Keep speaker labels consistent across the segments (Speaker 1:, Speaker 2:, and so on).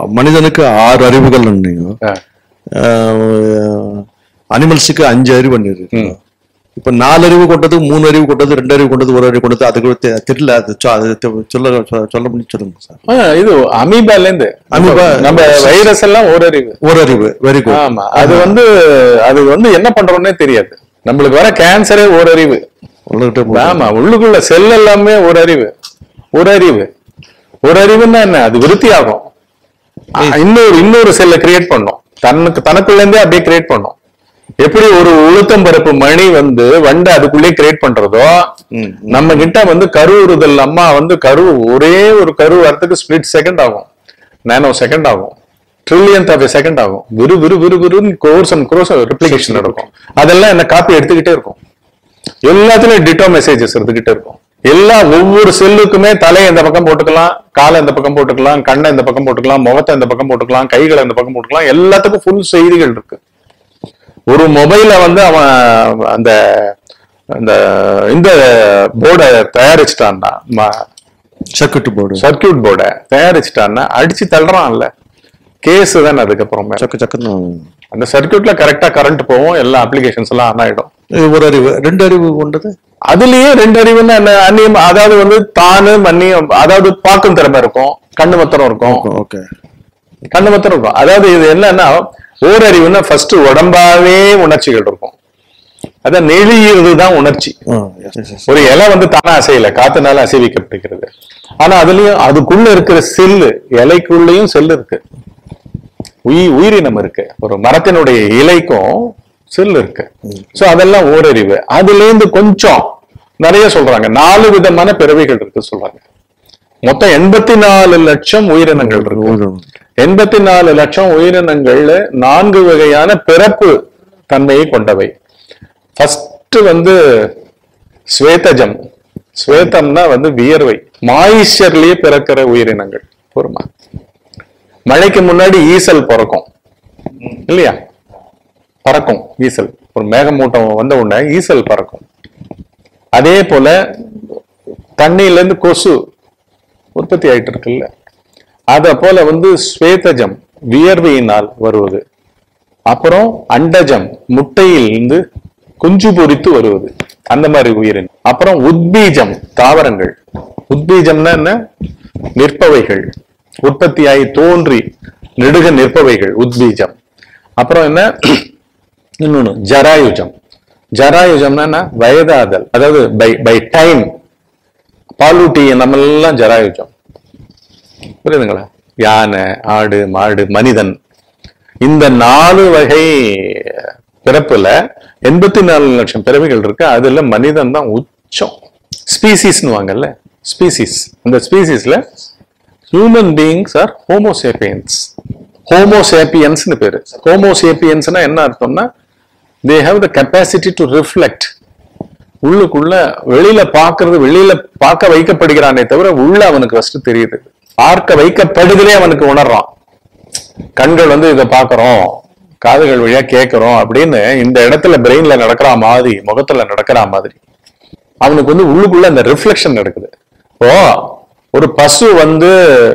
Speaker 1: மனிதனுக்கு ஆறு அறிவுகள் நீங்க
Speaker 2: ஆ.
Speaker 1: அனிமல்ஸுக்கு அஞ்சு அறிவு இருக்கு இப்ப நாலு அறிவு கொண்டது மூணு அறிவு கொண்டது ரெண்டு அறிவு கொண்டது ஒரு அறிவு கொண்டது அதுக்கு தெ- தெரியல அது சொ- அது தெ- சொல்ல சொ- சொல்ல முடியும் சொல்லுங்க சார்
Speaker 2: ஆ, இது அமீபால இருந்து
Speaker 1: அமீபா.
Speaker 2: நம்ம வைரஸ் எல்லாம் ஒரு அறிவு
Speaker 1: ஒரு அறிவு வெரி குட்
Speaker 2: ஆமா அது வந்து அது வந்து என்ன பண்றோம்னே தெரியாது நம்மளுக்கு வர கேன்சரே ஒரு அறிவு ஆமா உள்ளுக்குள்ள செல் எல்லாமே ஒரு அறிவு ஒரு அறிவு ஒரு அறிவுன்னா என்ன அது விருத்தி ஆகும் ஆ, இன்னொரு இன்னொரு செல்லை கிரியேட் பண்ணும் தனக்கு தனக்குள்ள இருந்தே அப்படியே கிரியேட் பண்ணும் எப்படி ஒரு உளுத்தம் பருப்பு மணி வந்து வண்டை அதுக்குள்ளே கிரியேட் பண்றதோ நம்ம கிட்ட வந்து கருவுறுதல் அம்மா வந்து கரு ஒரே ஒரு கரு வரத்துக்கு ஸ்பிளிட் செகண்ட் ஆகும் நானோ செகண்ட் ஆகும் ட்ரில்லியன்த் ஆஃப் செகண்ட் ஆகும் விறு விறு விறு விறுன்னு கோர்ஸ் அண்ட் கோர்ஸ் ரிப்ளிகேஷன் நடக்கும் அதெல்லாம் என்ன காப்பி எடுத்துக்கிட்டே இருக்கும் எல்லாத்துலயும் டிட்டோ மெசேஜஸ் எடுத்துக்கிட்டே இருக்கும் எல்லா ஒவ்வொரு செல்லுக்குமே தலையை இந்த பக்கம் போட்டுக்கலாம் காலை இந்த பக்கம் போட்டுக்கலாம் கண்ணை இந்த பக்கம் போட்டுக்கலாம் முகத்தை இந்த பக்கம் போட்டுக்கலாம் கைகளை இந்த பக்கம் போட்டுக்கலாம் எல்லாத்துக்கும் ஃபுல் செய்திகள் இருக்கு ஒரு மொபைல வந்து அவன் அந்த அந்த இந்த போர்டை தயாரிச்சிட்டான்னா
Speaker 1: சர்க்கிட் போர்டு
Speaker 2: சர்க்கியூட் போர்டை தயாரிச்சிட்டான்னா அடிச்சு தள்ளுறான்ல கேஸ் தானே அதுக்கப்புறமே
Speaker 1: சக்கு சக்குன்னு
Speaker 2: அந்த சர்க்கியூட்ல கரெக்டா கரண்ட் போகும் எல்லா அப்ளிகேஷன்ஸ் எல்லாம் ஆன் ஆயிடும்
Speaker 1: இது ஒரு அறிவு ரெண்டு அறிவு கொண்டது
Speaker 2: அதுலயே ரெண்டு அறிவுன்னா என்ன அந்நியம் அதாவது வந்து தானு மன்னியம் அதாவது பார்க்கும் திறமை இருக்கும் கண்ணு மத்திரம் இருக்கும்
Speaker 1: ஓகே
Speaker 2: கண்ணு மத்திரம் இருக்கும் அதாவது இது என்னன்னா ஓரறிவுன்னா ஃபர்ஸ்ட் உடம்பாவே உணர்ச்சிகள் இருக்கும் அதான் நெளியிறது தான் உணர்ச்சி ஒரு இலை வந்து தானா அசையல காத்துனால அசைவிக்கப்படுகிறது ஆனா அதுலயும் அதுக்குள்ள இருக்கிற செல்லு இலைக்குள்ளேயும் செல் இருக்கு உயிர் உயிரினம் இருக்கு ஒரு மரத்தினுடைய இலைக்கும் செல் இருக்கு சோ அதெல்லாம் ஓரறிவு அதுல இருந்து கொஞ்சம் நிறைய சொல்றாங்க நாலு விதமான பிறவிகள் இருக்கு சொல்றாங்க மொத்தம் எண்பத்தி நாலு லட்சம் உயிரினங்கள் இருக்கு எண்பத்தி நாலு லட்சம் உயிரினங்கள்ல நான்கு வகையான பிறப்பு தன்மையை கொண்டவை ஃபர்ஸ்ட் வந்து ஸ்வேதஜம் ஸ்வேதம்னா வந்து வியர்வை மாயிஸ்சர்லயே பிறக்கிற உயிரினங்கள் பொறுமா மழைக்கு முன்னாடி ஈசல் பிறக்கும் இல்லையா பறக்கும் ஈசல் ஒரு மேகமூட்டம் வந்த உடனே ஈசல் பறக்கும் அதே போல தண்ணியில இருந்து கொசு உற்பத்தி ஆயிட்டு இருக்குல்ல அத போல வந்து ஸ்வேதஜம் வியர்வையினால் வருவது அப்புறம் அண்டஜம் முட்டையிலிருந்து குஞ்சு பொரித்து வருவது அந்த மாதிரி உயிரினம் அப்புறம் உத்பீஜம் தாவரங்கள் உத்பீஜம்னா என்ன நிற்பவைகள் உற்பத்தியாகி தோன்றி நெடுக நிற்பவைகள் உத்பீஜம் அப்புறம் என்ன இன்னொன்னு ஜராயுஜம் ஜராயுஜம்னா என்ன வயதாதல் அதாவது பை பை டைம் பாலூட்டி நம்ம எல்லாம் ஜராயுஜம் புரியுதுங்களா யானை ஆடு மாடு மனிதன் இந்த நாலு வகை பிறப்புல எண்பத்தி நாலு லட்சம் பிறவிகள் இருக்கு அதுல மனிதன் தான் உச்சம் ஸ்பீசிஸ்னு வாங்கல்ல ஸ்பீசிஸ் அந்த ஸ்பீசிஸ்ல ஹியூமன் பீயிங்ஸ் ஆர் ஹோமோசேப்பியன்ஸ் ஹோமோசேப்பியன்ஸ்னு பேரு ஹோமோசேப்பியன்ஸ்னா என்ன அர்த்தம்னா they have the capacity to reflect உள்ளுக்குள்ள வெளியில பாக்குறது வெளியில பார்க்க வைக்கப்படுகிறானே தவிர உள்ள அவனுக்கு ஃபர்ஸ்ட் தெரியுது பார்க்க வைக்கப்படுதலே அவனுக்கு உணர்றான் கண்கள் வந்து இதை பார்க்கறோம் காதுகள் வழியா கேட்கறோம் அப்படின்னு இந்த இடத்துல பிரெயின்ல நடக்கிற மாதிரி முகத்துல நடக்கிற மாதிரி அவனுக்கு வந்து உள்ளுக்குள்ள அந்த ரிஃப்ளெக்ஷன் நடக்குது ஓ ஒரு பசு வந்து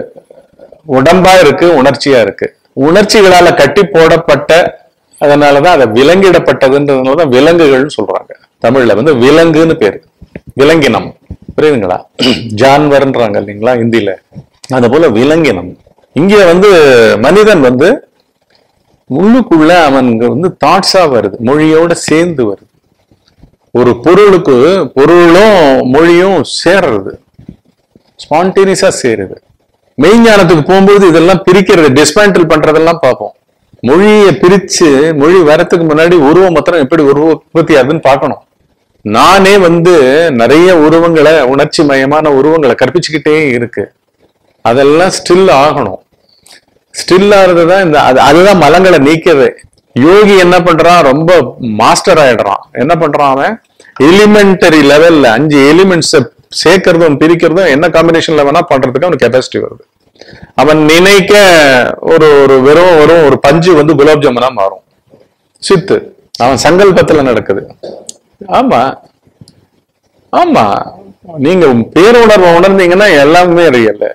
Speaker 2: உடம்பா இருக்கு உணர்ச்சியா இருக்கு உணர்ச்சிகளால கட்டி போடப்பட்ட அதனாலதான் அதை விலங்கிடப்பட்டதுன்றதுனாலதான் விலங்குகள்னு சொல்றாங்க தமிழ்ல வந்து விலங்குன்னு பேரு விலங்கினம் புரியுதுங்களா ஜான்வர்ன்றாங்க இல்லைங்களா ஹிந்தில அது போல விலங்கினம் இங்க வந்து மனிதன் வந்து உள்ளுக்குள்ள அவனுக்கு வந்து தாட்ஸா வருது மொழியோட சேர்ந்து வருது ஒரு பொருளுக்கு பொருளும் மொழியும் சேர்றது ஸ்பான்டேனியஸா சேருது மெய்ஞானத்துக்கு போகும்போது இதெல்லாம் பிரிக்கிறது டிஸ்மேண்டில் பண்றதெல்லாம் பார்ப்போம் மொழியை பிரிச்சு மொழி வரத்துக்கு முன்னாடி உருவம் மாத்திரம் எப்படி உருவ உற்பத்தி ஆகுதுன்னு பார்க்கணும் நானே வந்து நிறைய உருவங்களை உணர்ச்சி மயமான உருவங்களை கற்பிச்சுக்கிட்டே இருக்கு அதெல்லாம் ஸ்டில் ஆகணும் ஸ்டில் ஆறது தான் இந்த அது அதுதான் மலங்களை நீக்கிறது யோகி என்ன பண்றான் ரொம்ப மாஸ்டர் ஆயிடுறான் என்ன பண்றான் அவன் எலிமெண்டரி லெவல்ல அஞ்சு எலிமெண்ட்ஸ் சேர்க்கறதும் பிரிக்கிறதும் என்ன காம்பினேஷன்ல வேணா பண்றதுக்கு அவனுக்கு கெப்பாசிட்டி வருது அவன் நினைக்க ஒரு ஒரு வெறும் வெறும் ஒரு பஞ்சு வந்து குலாப் ஜாமுனா மாறும் சித்து அவன் சங்கல்பத்துல நடக்குது ஆமா ஆமா நீங்க பேருணர்வை உணர்ந்தீங்கன்னா எல்லாமே ரியல்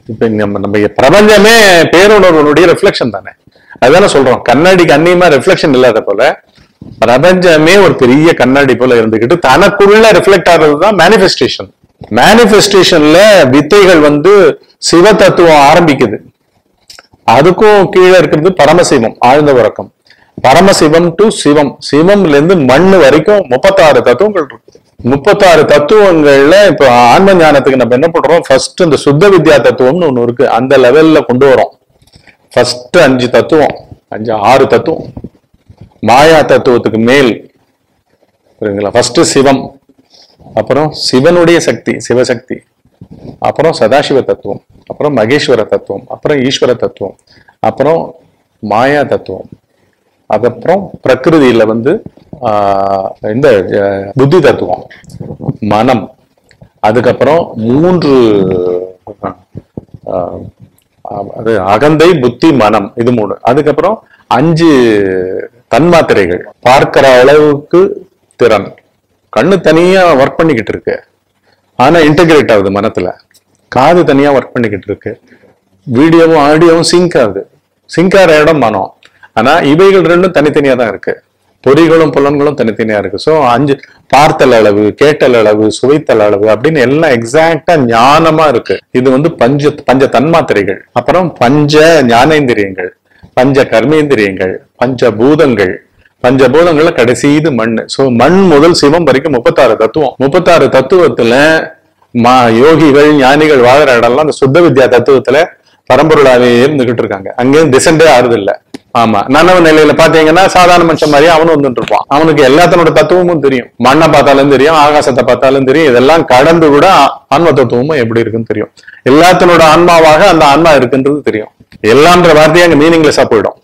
Speaker 2: இப்ப நம்ம நம்ம பிரபஞ்சமே பேருணர்வனுடைய ரிஃப்ளெக்ஷன் தானே அதுதானே சொல்றோம் கண்ணாடிக்கு அந்நியமா ரிஃப்ளெக்ஷன் இல்லாத போல பிரபஞ்சமே ஒரு பெரிய கண்ணாடி போல இருந்துகிட்டு தனக்குள்ள ரிஃப்ளெக்ட் ஆகுறதுதான் மேனிஃபெஸ்டேஷன் மேனிஃபெஸ்டேஷன்ல வித்தைகள் வந்து சிவ தத்துவம் ஆரம்பிக்குது அதுக்கும் கீழே இருக்கிறது பரமசிவம் ஆழ்ந்த உறக்கம் பரமசிவம் டு சிவம் சிவம்ல இருந்து மண்ணு வரைக்கும் முப்பத்தாறு தத்துவங்கள் இருக்கு முப்பத்தாறு தத்துவங்கள்ல இப்ப ஆன்ம ஞானத்துக்கு நம்ம என்ன பண்றோம் ஃபர்ஸ்ட் இந்த சுத்த வித்யா தத்துவம்னு ஒண்ணு இருக்கு அந்த லெவல்ல கொண்டு வரோம் ஃபர்ஸ்ட் அஞ்சு தத்துவம் அஞ்சு ஆறு தத்துவம் மாயா தத்துவத்துக்கு மேல் புரியுதுங்களா ஃபர்ஸ்ட் சிவம் அப்புறம் சிவனுடைய சக்தி சிவசக்தி அப்புறம் சதாசிவ தத்துவம் அப்புறம் மகேஸ்வர தத்துவம் அப்புறம் ஈஸ்வர தத்துவம் அப்புறம் மாயா தத்துவம் அதுக்கப்புறம் பிரகிருதியில வந்து ஆஹ், இந்த அஹ், புத்தி தத்துவம் மனம் அதுக்கப்புறம் மூன்று ஆஹ், ஆஹ், அது அகந்தை புத்தி மனம் இது மூணு அதுக்கப்புறம் அஞ்சு தன்மாத்திரைகள் பார்க்கிற அளவுக்கு திறன் கண்ணு தனியா ஒர்க் பண்ணிக்கிட்டு இருக்கு ஆனா இன்டகிரேட் ஆகுது மனத்துல காது தனியா ஒர்க் பண்ணிக்கிட்டு இருக்கு வீடியோவும் ஆடியோவும் சிங்க் ஆகுது சிங்க் ஆகிற இடம் மனம் ஆனா இவைகள் ரெண்டும் தனித்தனியா தான் இருக்கு பொறிகளும் புலன்களும் தனித்தனியா இருக்கு சோ அஞ்சு பார்த்தல் அளவு கேட்டல் அளவு சுவைத்தல் அளவு அப்படின்னு எல்லாம் எக்ஸாக்டா ஞானமா இருக்கு இது வந்து பஞ்ச பஞ்ச தன்மாத்திரைகள் அப்புறம் பஞ்ச ஞானேந்திரியங்கள் பஞ்ச கர்மேந்திரியங்கள் பஞ்ச பூதங்கள் பஞ்சபூதங்கள்ல கடைசி இது மண் சோ மண் முதல் சிவம் வரைக்கும் முப்பத்தாறு தத்துவம் முப்பத்தாறு தத்துவத்துல மா யோகிகள் ஞானிகள் வாழற இடம்லாம் அந்த சுத்த வித்யா தத்துவத்துல பரம்பொருளாவே இருந்துகிட்டு இருக்காங்க அங்கேயும் டிசெண்டே ஆறுது இல்ல ஆமா நனவு நிலையில பாத்தீங்கன்னா சாதாரண மனுஷன் மாதிரி அவனும் வந்துட்டு இருப்பான் அவனுக்கு எல்லாத்தனோட தத்துவமும் தெரியும் மண்ணை பார்த்தாலும் தெரியும் ஆகாசத்தை பார்த்தாலும் தெரியும் இதெல்லாம் கடந்து கூட ஆன்ம தத்துவமும் எப்படி இருக்குன்னு தெரியும் எல்லாத்தனோட ஆன்மாவாக அந்த ஆன்மா இருக்குன்றது தெரியும் எல்லான்ற வார்த்தையே அங்க மீனிங்லெஸ்ஸா போயிடும்